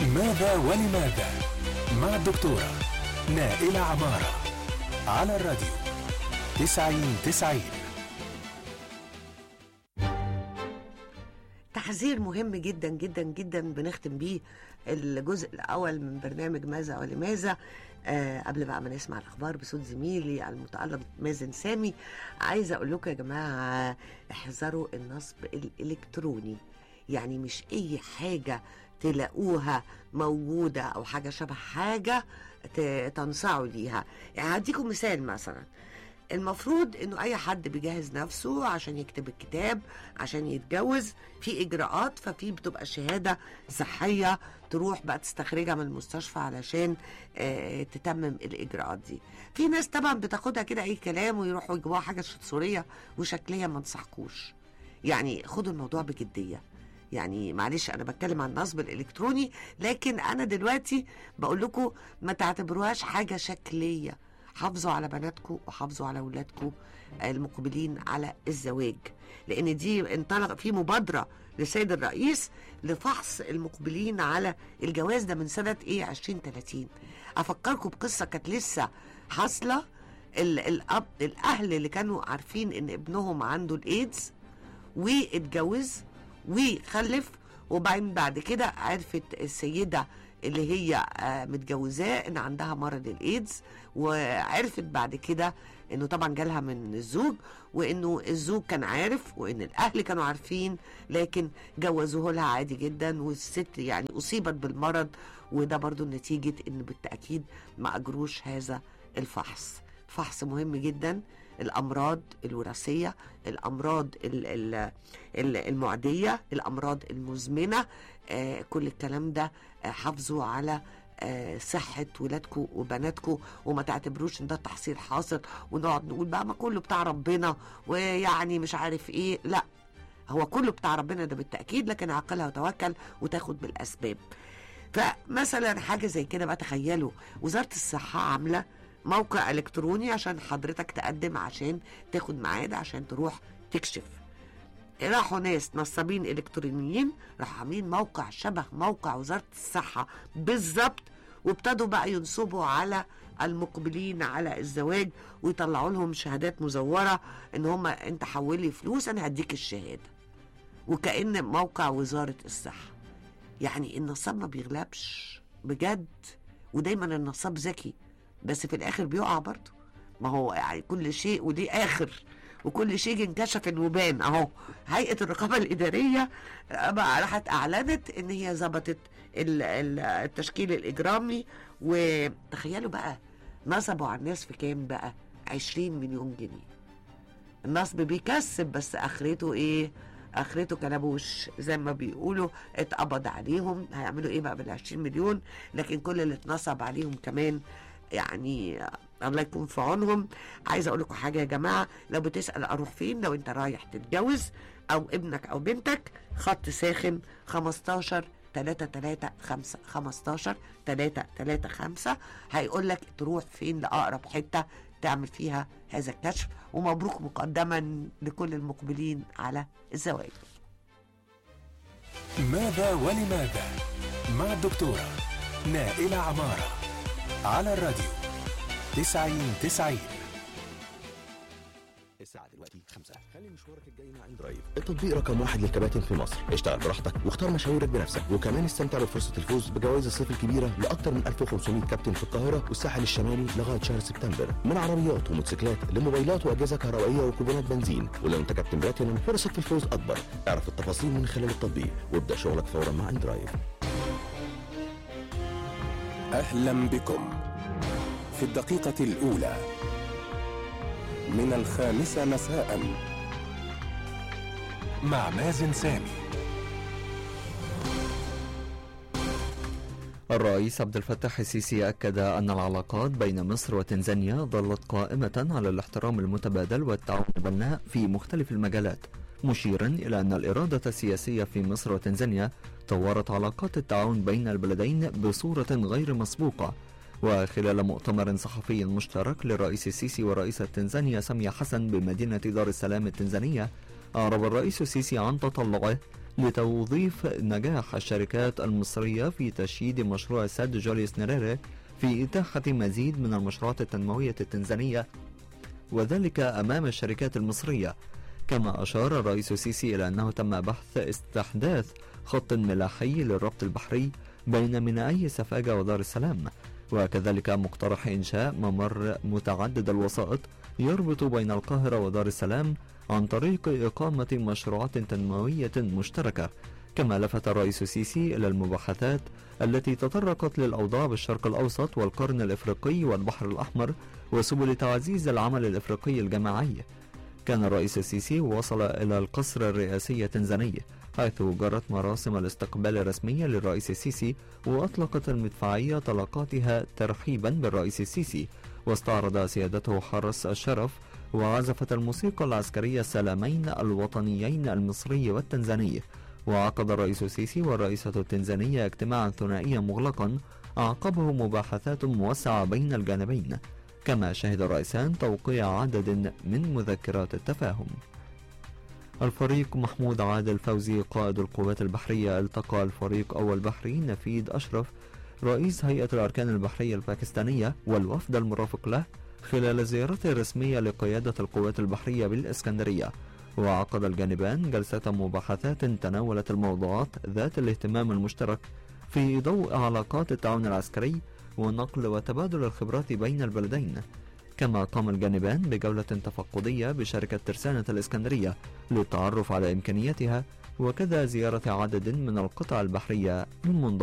ماذا ولماذا مع الدكتورة نائلة عمارة على الراديو تسعين تسعين تحذير مهم جدا جدا جدا بنختم بيه الجزء الاول من برنامج ماذا ولماذا آه قبل بقى ما نسمع الاخبار بصوت زميلي المتالق مازن سامي عايزه اقول لكم يا جماعه احذروا النصب الالكتروني يعني مش اي حاجه تلاقوها موجوده او حاجه شبه حاجه ت- تنصعوا ليها يعني هديكم مثال مثلا المفروض انه اي حد بيجهز نفسه عشان يكتب الكتاب عشان يتجوز في اجراءات ففي بتبقى شهاده صحيه تروح بقى تستخرجها من المستشفى علشان آه تتمم الاجراءات دي في ناس طبعا بتاخدها كده اي كلام ويروحوا يجيبوها حاجه صوريه وشكليا ما انصحكوش يعني خدوا الموضوع بجديه يعني معلش انا بتكلم عن النصب الالكتروني لكن انا دلوقتي بقول لكم ما تعتبروهاش حاجه شكليه حافظوا على بناتكم وحافظوا على اولادكم المقبلين على الزواج لان دي انطلق في مبادره للسيد الرئيس لفحص المقبلين على الجواز ده من سنه ايه 2030 افكركم بقصه كانت لسه حاصله ال- الاب الاهل اللي كانوا عارفين ان ابنهم عنده الايدز واتجوز وخلف وبعدين بعد كده عرفت السيده اللي هي آه، متجوزاه ان عندها مرض الايدز وعرفت بعد كده انه طبعا جالها من الزوج وانه الزوج كان عارف وان الاهل كانوا عارفين لكن جوزوه لها عادي جدا والست يعني اصيبت بالمرض وده برضو نتيجه ان بالتاكيد ما اجروش هذا الفحص فحص مهم جدا الامراض الوراثيه الامراض ال- ال- ال- المعديه الامراض المزمنه آه كل الكلام ده آه حافظوا على آه صحة ولادكم وبناتكم وما تعتبروش ان ده تحصيل حاصل ونقعد نقول بقى ما كله بتاع ربنا ويعني مش عارف ايه لا هو كله بتاع ربنا ده بالتأكيد لكن عقلها وتوكل وتاخد بالأسباب فمثلا حاجة زي كده بقى تخيلوا وزارة الصحة عاملة موقع إلكتروني عشان حضرتك تقدم عشان تاخد ميعاد عشان تروح تكشف راحوا ناس نصابين الكترونيين راحوا عاملين موقع شبه موقع وزاره الصحه بالظبط وابتدوا بقى ينصبوا على المقبلين على الزواج ويطلعوا لهم شهادات مزوره ان هم انت حولي فلوس انا هديك الشهاده وكأن موقع وزاره الصحه يعني النصاب ما بيغلبش بجد ودايما النصاب ذكي بس في الاخر بيقع برضه ما هو يعني كل شيء وليه اخر وكل شيء انكشف وبان اهو هيئه الرقابه الاداريه بقى راحت اعلنت ان هي ظبطت ال- ال- التشكيل الاجرامي وتخيلوا بقى نصبوا على الناس في كام بقى 20 مليون جنيه النصب بيكسب بس اخرته ايه اخرته كلبوش زي ما بيقولوا اتقبض عليهم هيعملوا ايه بقى بال 20 مليون لكن كل اللي اتنصب عليهم كمان يعني الله يكون في عونهم عايزه اقول لكم حاجه يا جماعه لو بتسال اروح فين لو انت رايح تتجوز او ابنك او بنتك خط ساخن 15 3 3 5 15 3 3 5 هيقول لك تروح فين لاقرب حته تعمل فيها هذا الكشف ومبروك مقدما لكل المقبلين على الزواج ماذا ولماذا مع الدكتورة نائلة عمارة على الراديو تسعين تسعين الساعة دلوقتي خمسة خلي مشوارك الجاي مع اندرايف التطبيق رقم واحد للكباتن في مصر اشتغل براحتك واختار مشاويرك بنفسك وكمان استمتع بفرصة الفوز بجوائز الصيف الكبيرة لأكثر من 1500 كابتن في القاهرة والساحل الشمالي لغاية شهر سبتمبر من عربيات وموتوسيكلات لموبايلات وأجهزة كهربائية وكوبونات بنزين ولو أنت كابتن بلاتينوم فرصك في الفوز أكبر اعرف التفاصيل من خلال التطبيق وابدأ شغلك فورا مع اندرايف أهلا بكم في الدقيقة الأولى من الخامسة مساء مع مازن سامي الرئيس عبد الفتاح السيسي أكد أن العلاقات بين مصر وتنزانيا ظلت قائمة على الاحترام المتبادل والتعاون البناء في مختلف المجالات مشيرا إلى أن الإرادة السياسية في مصر وتنزانيا طورت علاقات التعاون بين البلدين بصورة غير مسبوقة وخلال مؤتمر صحفي مشترك للرئيس السيسي ورئيسة تنزانيا سامية حسن بمدينة دار السلام التنزانية أعرب الرئيس السيسي عن تطلعه لتوظيف نجاح الشركات المصرية في تشييد مشروع سد جوليوس نيريري في إتاحة مزيد من المشروعات التنموية التنزانية وذلك أمام الشركات المصرية كما أشار الرئيس السيسي إلى أنه تم بحث استحداث خط ملاحي للربط البحري بين مينائي سفاجة ودار السلام وكذلك مقترح إنشاء ممر متعدد الوسائط يربط بين القاهرة ودار السلام عن طريق إقامة مشروعات تنموية مشتركة كما لفت الرئيس السيسي إلى المباحثات التي تطرقت للأوضاع بالشرق الأوسط والقرن الإفريقي والبحر الأحمر وسبل تعزيز العمل الإفريقي الجماعي كان الرئيس السيسي وصل إلى القصر الرئاسي التنزاني حيث جرت مراسم الاستقبال الرسمية للرئيس السيسي وأطلقت المدفعية طلقاتها ترحيبا بالرئيس السيسي واستعرض سيادته حرس الشرف وعزفت الموسيقى العسكرية السلامين الوطنيين المصري والتنزاني وعقد الرئيس السيسي والرئيسة التنزانية اجتماعا ثنائيا مغلقا أعقبه مباحثات موسعة بين الجانبين كما شهد الرئيسان توقيع عدد من مذكرات التفاهم الفريق محمود عادل فوزي قائد القوات البحرية التقى الفريق أول بحري نفيد أشرف رئيس هيئة الأركان البحرية الباكستانية والوفد المرافق له خلال زيارته الرسمية لقيادة القوات البحرية بالإسكندرية وعقد الجانبان جلسة مباحثات تناولت الموضوعات ذات الاهتمام المشترك في ضوء علاقات التعاون العسكري ونقل وتبادل الخبرات بين البلدين كما قام الجانبان بجولة تفقدية بشركة ترسانة الإسكندرية للتعرف على إمكانياتها وكذا زيارة عدد من القطع البحرية من منظمة